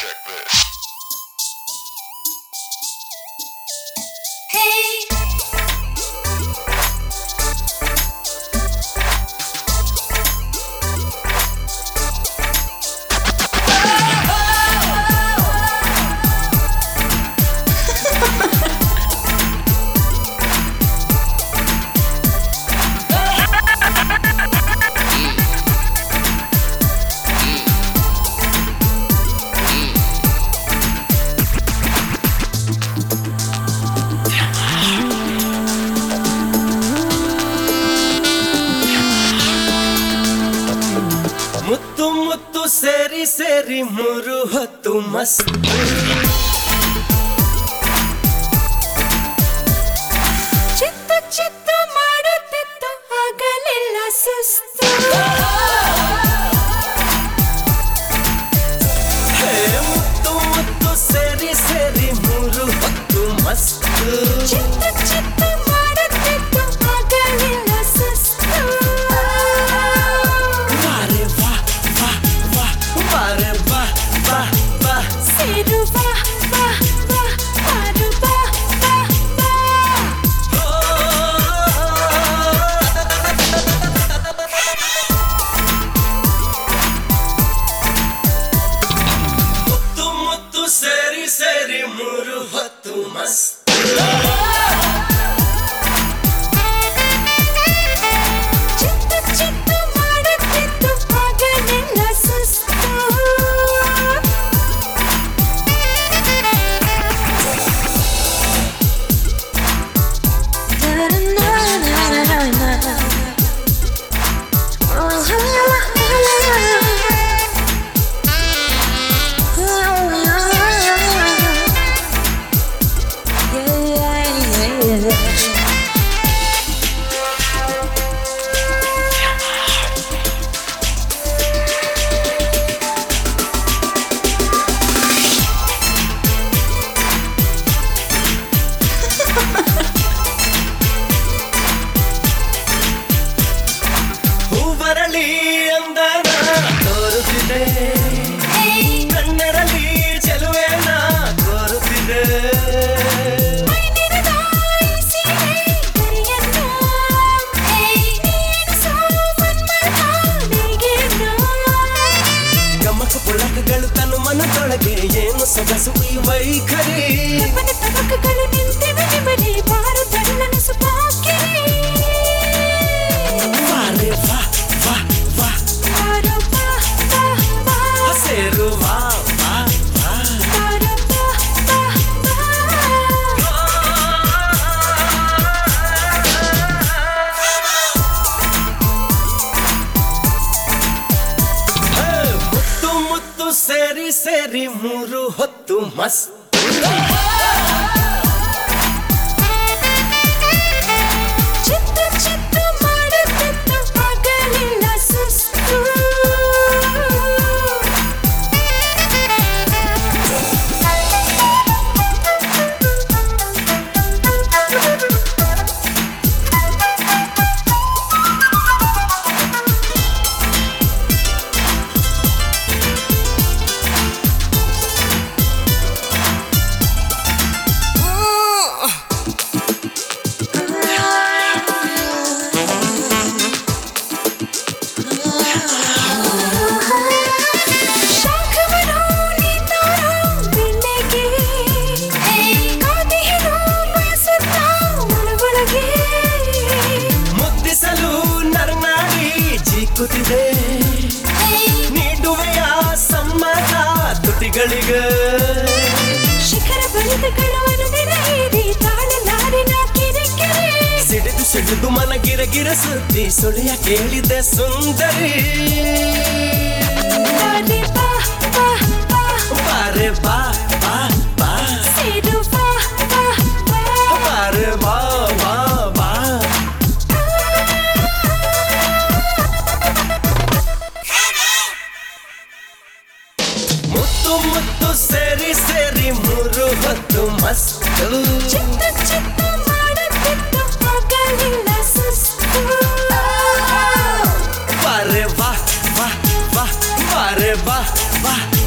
check this. ಮುತ್ತು ಮುತ್ತು ಸೇರಿ ಸೇರಿ ಮೂರು ಹೊತ್ತು ಮಸ್ತ್ ಚಿತ್ತು ಚಿತ್ತು ಮಾಡುತ್ತಿತ್ತು ಆಗಲಿಲ್ಲ ಸುಸ್ತು ಹೇ, ಮುತ್ತು ಮುತ್ತು ಸೇರಿ ಸೇರಿ ಮೂರು ಹೊತ್ತು ಮಸ್ತ್ ಚಿತ್ತು ಚಿತ್ತು ಮಾಡುತ್ತಿತ್ತು ಆಗಲಿಲ್ಲ ಸುಸ್ತು ಬಾರೆ ಬಾ ಬಾ ಬಾ ಬಾರೆ ಬಾ ಬಾ ಬಾ ಸೇರು ಬಾ ಬಾ ಬಾ ಹಾಡು ಬಾ ಬಾ ಬಾ ಮುತ್ತು ಮುತ್ತು ಸೇರಿ ಸೇರಿ ಮೂರು ಹೊತ್ತು ಮಸ್ತ್ ಚಿತ್ತು ಚಿತ್ತು ಮಾಡುತ್ತಿತ್ತು ಆಗಲಿಲ್ಲ ಸುಸ್ತು ಹೂವರಳಿ ಅಂದನ ತೋರುತ್ತಿದೆ ಕಣ್ಣರಲ್ಲಿ ಚೆಲುವೆನ ತೋರುತ್ತಿದೆ ಗಮಕ ಪುಳಕಗಳು ತನ್ನ ಮನದೊಳಗೆ ಏನು ಸೊಗಸು ಈ ವೈಖರಿ ಬಾರೆ ವಾ ವಾ ವಾ ಹಸೇರು ವಾ ವಾ ವಾ ಹೇ, ಮುತ್ತು ಮುತ್ತು ಸೇರಿ ಸೇರಿ ಮೂರು ಹೊತ್ತು ಮಸ್ತ್ ಚಿತ್ತು ಚಿತ್ತು ಮಾಡುತ್ತಿತ್ತು ಆಗಲಿಲ್ಲ ಸುಸ್ತು ಶಾಖವನ್ನು ನೀತಾರೋ ಬೆಣ್ಣೆಗೆ ಕಾದಿಹೆನು ಬಯಸುತ್ತಾ ಒಳಗೊಳಗೆ ಮುದ್ದಿಸಲು ನರನಾಡಿ ಜೀಕುತ್ತಿದೆ ನೀಡುವೆಯ ಸಮ್ಮತ ತುಟಿಗಳಿಗೆ ಶಿಖರ ಬಲಿತಗಳು ಅನುದಿನ ಏರಿ ತಾಳಲಾರಿನ ಕಿರಿಕಿರಿ ಸಿಡಿದು ಸಿಡಿದು ಮನ ಗಿರ ಗಿರ ಸುದ್ದಿ ಸುಳಿಯ ಕೇಳಿದೆ ಸುಂದರಿ ಬಾರೆ ಬಾ ಬಾ ಬಾ ಬಾರೆ ಬಾ ಬಾ ಬಾ ಸೇರು ಬಾ ಬಾ ಬಾ ಬಾರೆ ಬಾ ಬಾ ಬಾ ಮುತ್ತು ಮುತ್ತು ಸೇರಿ ಸೇರಿ ಮೂರು ಹೊತ್ತು ಮಸ್ತ್ ಚಿತ್ತು ಚಿತ್ತು ಮಾಡುತ್ತಿತ್ತು ಆಗಲಿಲ್ಲ ಸುಸ್ತು ಬಾರೆ ಬಾ ಬಾ ಬಾ ಬಾರೆ ಬಾ ಬಾ